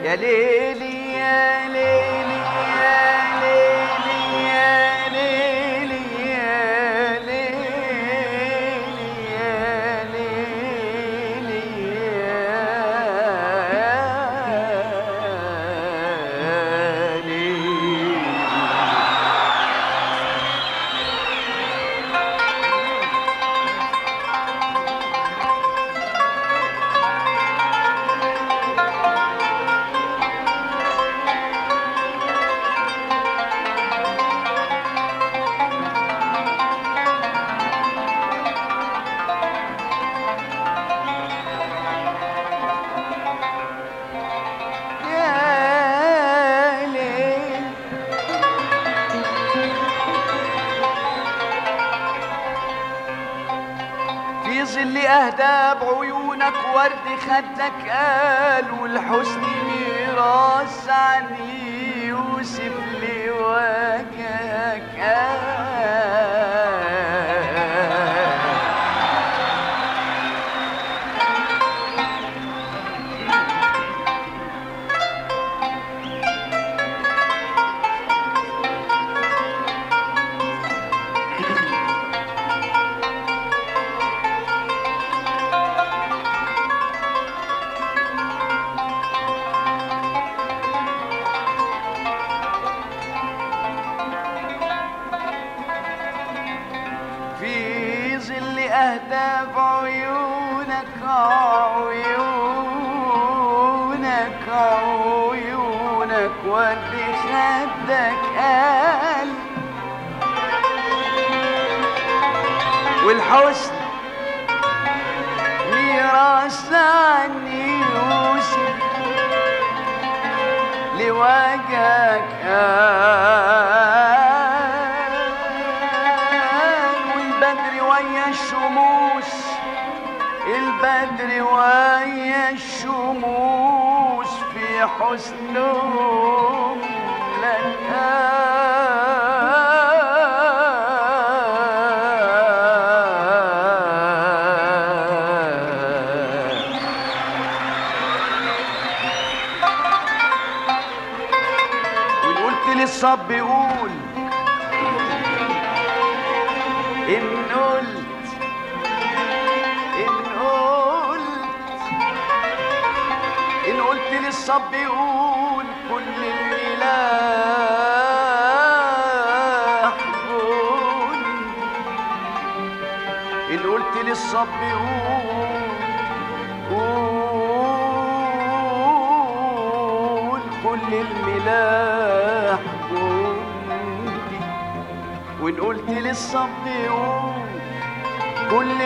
يا ليلي يا ليلي يا ليلي يا ليلي يا ليلي يا ليلي يا ليلي يا ليل في ظل أهداب عيونك ورد خدك قال والحسن ميراث عن يوسف لوجهك قال في ظل أهداف عيونك عيونك عيونك ودي خدك قال والحسن ميراث عن يوسف لوجهك قال والبدر ويا الشموس البدر ويا الشموس في حسنهم لك قال وإن قلت للصب قول إن قلت إن قلت إن قلت للصب قول كل الملاح قول إن قلت للصب قول قول كل الملاح جندي وإن قلت للصب قول كل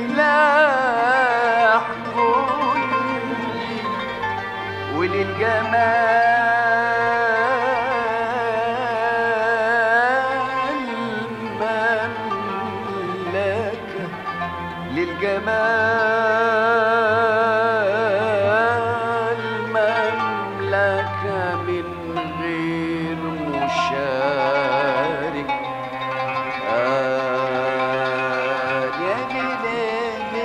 الملاح جندي وللجمال مملكة للجمال مملكة من غير مشارك آه يا ليلي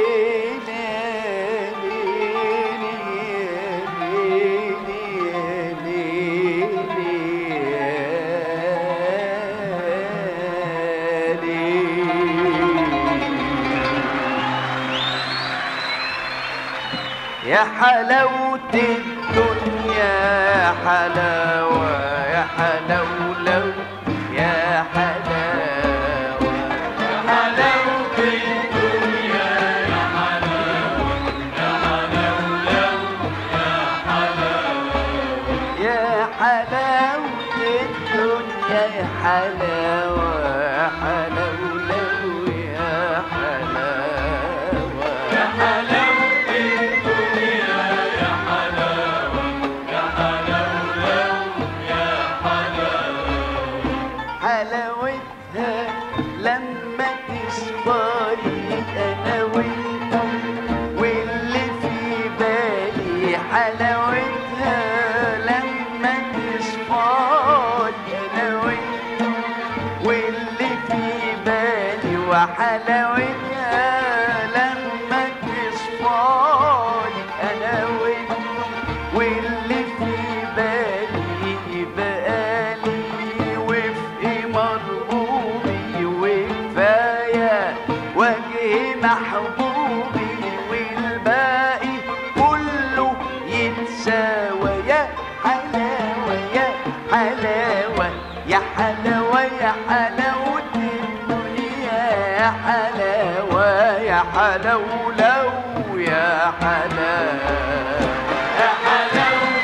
يا حلاوة الدنيا يا حلاوة يا حلاولو يا حلاوة يا حلاوة الدنيا يا حلاوة يا حلاولو يا حلاوة الدنيا يا حلاوة يا حلاولو يا حلاوة يا حلاوة حلاوتها لما تصفالي انا وانت واللي في بالي حلاوتها لما تصفالي انا وانت واللي في بالي حلاوة يا حلاوة يا حلاوة الدنيا يا حلاوة يا حلاوة لو يا حلاوة يا حلاوة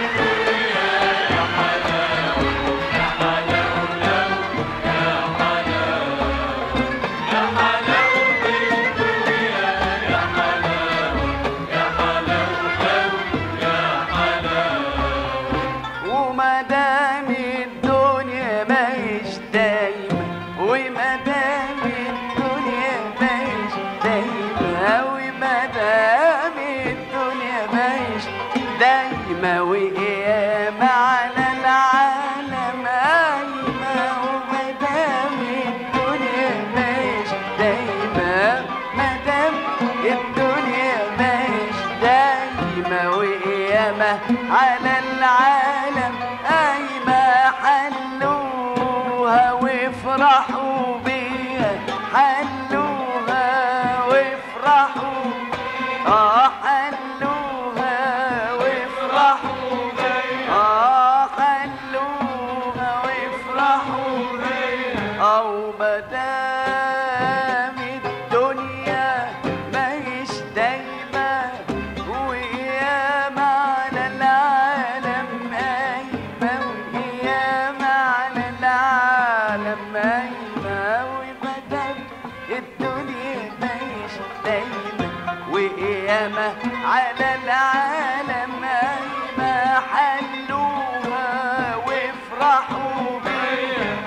وما دام الدنيا ماهيش دايما وما دام الدنيا ماهيش دايما وما دام الدنيا ماهيش دايما وقيامة على العالم قايمة وما دام الدنيا ماهيش دايما ما دام الدنيا ماهيش دايما وقيامة على العالم قايمة حلوها وافرحوا بيها حلوها وافرحوا اه حلوها وافرحوا بيها اه حلوها وافرحوا بيها او مدام الدنيا ماهيش دايما وقيامة على العالم قايمة وقيامة على العالم قايمة ومدام الدنيا ماهيش دايما وقيامة على العالم قايمة حلوها وافرحوا بيها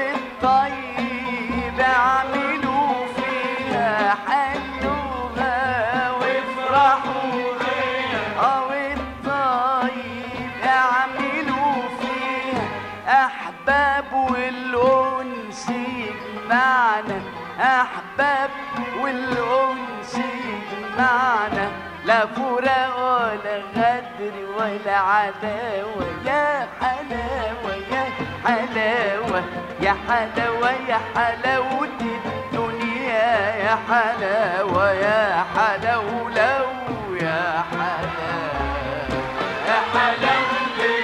والطيب اعملوا فيها حلوها وافرحوا بيها اه والطيب اعملوا فيها احباب والانس يجمعنا احباب والانس يجمعنا لا فراق ولا غدر ولا عداوة يا حلاوة يا حلاوة يا حلاوة يا حلاوة الدنيا يا حلاوة يا حلاوة لو يا حلاوة يا حلاوة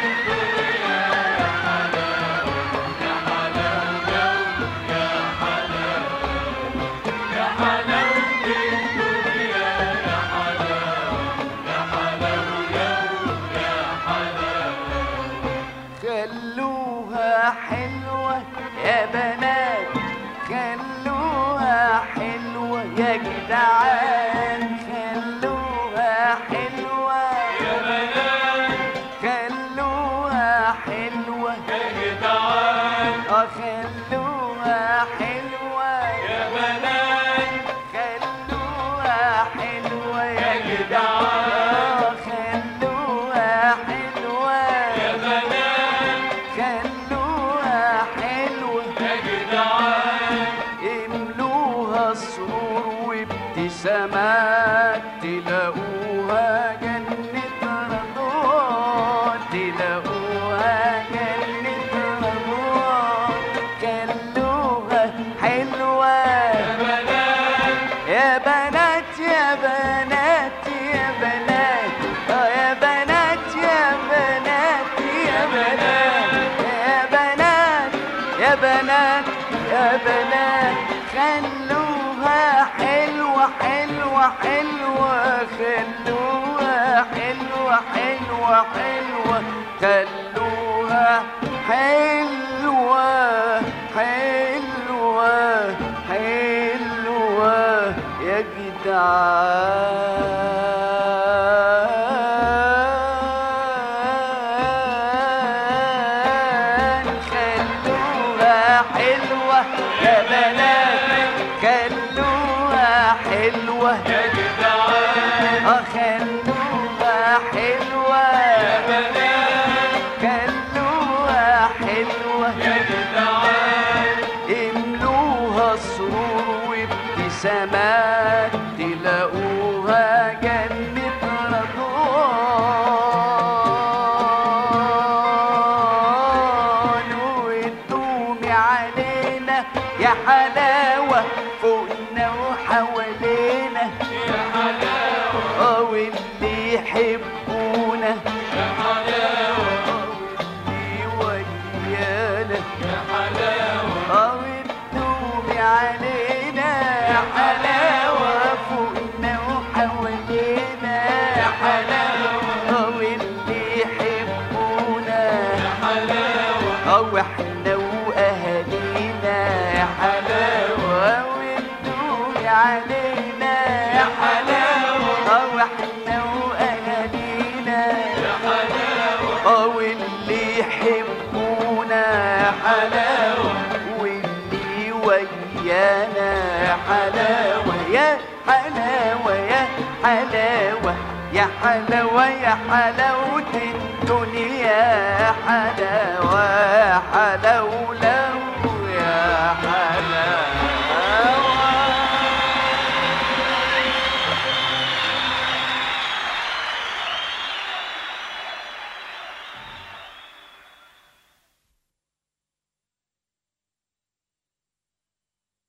خلوها حلوة يا بنات خلوها حلوة يا جدعان خلوها حلوة يا بنات خلوها حلوة يا جدعان اه خلوها حلوة يا بنات خلوها حلوة يا جدعان خلوها حلوة يا بنات خلوها حلوة يا جدعان املوها سرور وابتسامات تلاقوها جنة رضوان تلاقوها جنة رضوان خلوها حلوة يا بنات يا بنات يا بنات اه يا بنات يا بنات يا بنات يا بنات يا بنات يا بنات خلوها حلوة حلوة حلوة خلوها حلوة حلوة حلوة خلوها حلوة حلوة حلوة يا جدعان خلوها حلوة يا بنات خلوها حلوة يا جدعان اه خلوها حلوة يا بنات خلوها حلوة يا جدعان املوها سرور وابتسامات تلاقوها جنة رضوان وتدومي علينا يا حلاوة فوقنا وحوالينا يا حلاوة واللي يحبونا يا حلاوة واللي أو احنا واهالينا يا حلاوة والدنيا علينا يا حلاوة أو احنا واهالينا يا حلاوة أو اللي يحبونا يا حلاوة واللي ويانا يا حلاوة يا حلاوة يا حلاوة يا حلاوة يا حلاوة الدنيا يا حلاوة يا حلاوة